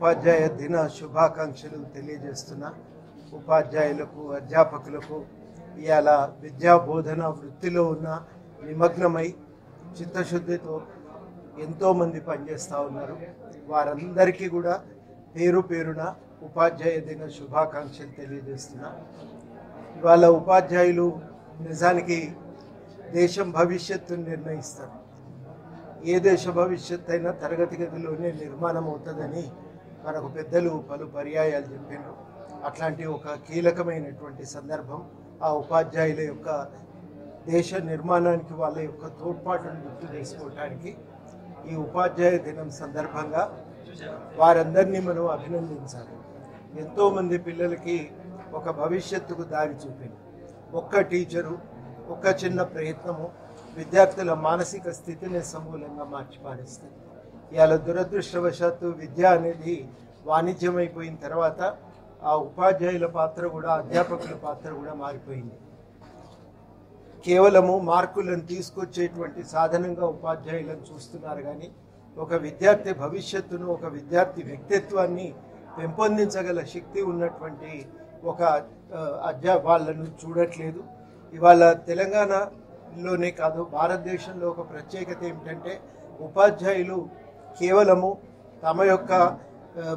ఉపాధ్యాయ దిన శుభాకాంక్షలు తెలియజేస్తున్నా ఉపాధ్యాయులకు అధ్యాపకులకు ఇవాళ విద్యా బోధన వృత్తిలో ఉన్న నిమగ్నమై చిత్తశుద్ధితో ఎంతోమంది పనిచేస్తూ ఉన్నారు వారందరికీ కూడా పేరు పేరున ఉపాధ్యాయ దిన శుభాకాంక్షలు తెలియజేస్తున్నా ఇవాళ ఉపాధ్యాయులు నిజానికి దేశం భవిష్యత్తును నిర్ణయిస్తారు ఏ దేశ భవిష్యత్ అయినా తరగతి గదిలోనే నిర్మాణం అవుతుందని మనకు పెద్దలు పలు పర్యాయాలు చెప్పారు అట్లాంటి ఒక కీలకమైనటువంటి సందర్భం ఆ ఉపాధ్యాయుల యొక్క దేశ నిర్మాణానికి వాళ్ళ యొక్క తోడ్పాటును గుర్తు చేసుకోవటానికి ఈ ఉపాధ్యాయ దినం సందర్భంగా వారందరినీ మనం అభినందించాలి ఎంతోమంది పిల్లలకి ఒక భవిష్యత్తుకు దారి చూపింది ఒక్క టీచరు ఒక్క చిన్న ప్రయత్నము విద్యార్థుల మానసిక స్థితిని సమూలంగా మార్చి పారేస్తుంది ఇవాళ దురదృష్టవశాత్తు విద్య అనేది వాణిజ్యమైపోయిన తర్వాత ఆ ఉపాధ్యాయుల పాత్ర కూడా అధ్యాపకుల పాత్ర కూడా మారిపోయింది కేవలము మార్కులను తీసుకొచ్చేటువంటి సాధనంగా ఉపాధ్యాయులను చూస్తున్నారు కానీ ఒక విద్యార్థి భవిష్యత్తును ఒక విద్యార్థి వ్యక్తిత్వాన్ని పెంపొందించగల శక్తి ఉన్నటువంటి ఒక ఆ, అధ్యా వాళ్ళను చూడట్లేదు ఇవాళ తెలంగాణలోనే కాదు భారతదేశంలో ఒక ప్రత్యేకత ఏమిటంటే ఉపాధ్యాయులు కేవలము తమ యొక్క ఆ,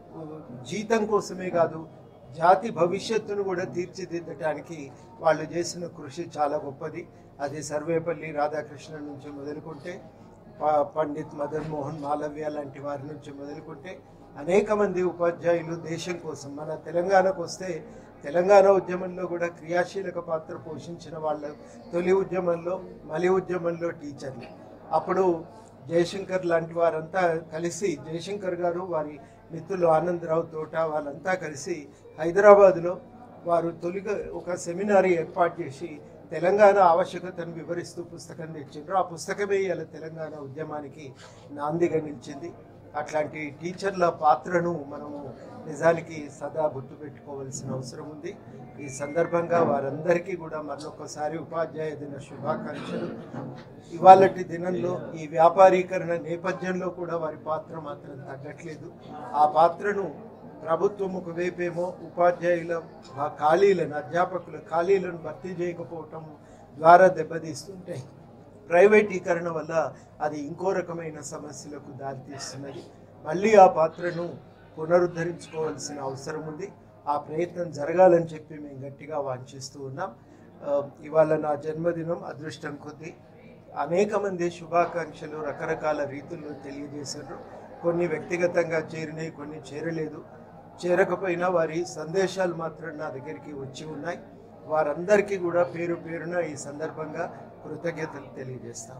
జీతం కోసమే కాదు జాతి భవిష్యత్తును కూడా తీర్చిదిద్దటానికి వాళ్ళు చేసిన కృషి చాలా గొప్పది అది సర్వేపల్లి రాధాకృష్ణన్ నుంచి మొదలుకుంటే ప- పండిత్ మదన్ మోహన్ మాలవ్య లాంటి వారి నుంచి మొదలుకుంటే అనేక మంది ఉపాధ్యాయులు దేశం కోసం మన తెలంగాణకు వస్తే తెలంగాణ ఉద్యమంలో కూడా క్రియాశీలక పాత్ర పోషించిన వాళ్ళ తొలి ఉద్యమంలో మలి ఉద్యమంలో టీచర్లు అప్పుడు జయశంకర్ లాంటి వారంతా కలిసి జయశంకర్ గారు వారి మిత్రులు ఆనందరావు తోట వాళ్ళంతా కలిసి హైదరాబాద్లో వారు తొలిగా ఒక సెమినార్ ఏర్పాటు చేసి తెలంగాణ ఆవశ్యకతను వివరిస్తూ పుస్తకం తెచ్చిండ్రు ఆ పుస్తకమే ఇలా తెలంగాణ ఉద్యమానికి నాందిగా నిలిచింది అట్లాంటి టీచర్ల పాత్రను మనము నిజానికి సదా గుర్తుపెట్టుకోవాల్సిన అవసరం ఉంది ఈ సందర్భంగా వారందరికీ కూడా మరొకసారి ఉపాధ్యాయ దిన శుభాకాంక్షలు ఇవాళటి దినంలో ఈ వ్యాపారీకరణ నేపథ్యంలో కూడా వారి పాత్ర మాత్రం తగ్గట్లేదు ఆ పాత్రను ప్రభుత్వం ఒకవైపేమో ఉపాధ్యాయుల ఆ ఖాళీలను అధ్యాపకుల ఖాళీలను భర్తీ చేయకపోవటం ద్వారా దెబ్బతీస్తుంటే ప్రైవేటీకరణ వల్ల అది ఇంకో రకమైన సమస్యలకు దారితీస్తున్నది మళ్ళీ ఆ పాత్రను పునరుద్ధరించుకోవాల్సిన అవసరం ఉంది ఆ ప్రయత్నం జరగాలని చెప్పి మేము గట్టిగా వాంఛిస్తూ ఉన్నాం ఆ, ఇవాళ నా జన్మదినం అదృష్టం కొద్దీ అనేక మంది శుభాకాంక్షలు రకరకాల రీతుల్లో తెలియజేశారు కొన్ని వ్యక్తిగతంగా చేరినాయి కొన్ని చేరలేదు చేరకపోయినా వారి సందేశాలు మాత్రం నా దగ్గరికి వచ్చి ఉన్నాయి వారందరికీ కూడా పేరు పేరున ఈ సందర్భంగా కృతజ్ఞతలు తెలియజేస్తాం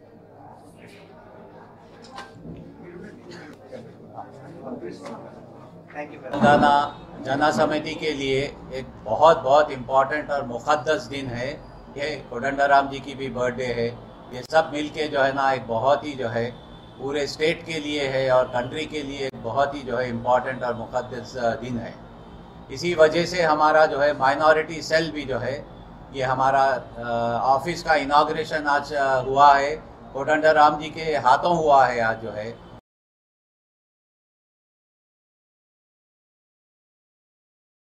तेलंगाना जना समिति के लिए एक बहुत बहुत इम्पोर्टेंट और मुकद्दस दिन है ये कोदंडाराम जी की भी बर्थडे है ये सब मिलके जो है ना एक बहुत ही जो है पूरे स्टेट के लिए है और कंट्री के लिए एक बहुत ही जो है इम्पोर्टेंट और मुकद्दस दिन है इसी वजह से हमारा जो है माइनॉरिटी सेल भी जो है ये हमारा ऑफिस का इनाग्रेशन आज अ, हुआ है कोदंडाराम जी के हाथों हुआ है आज जो है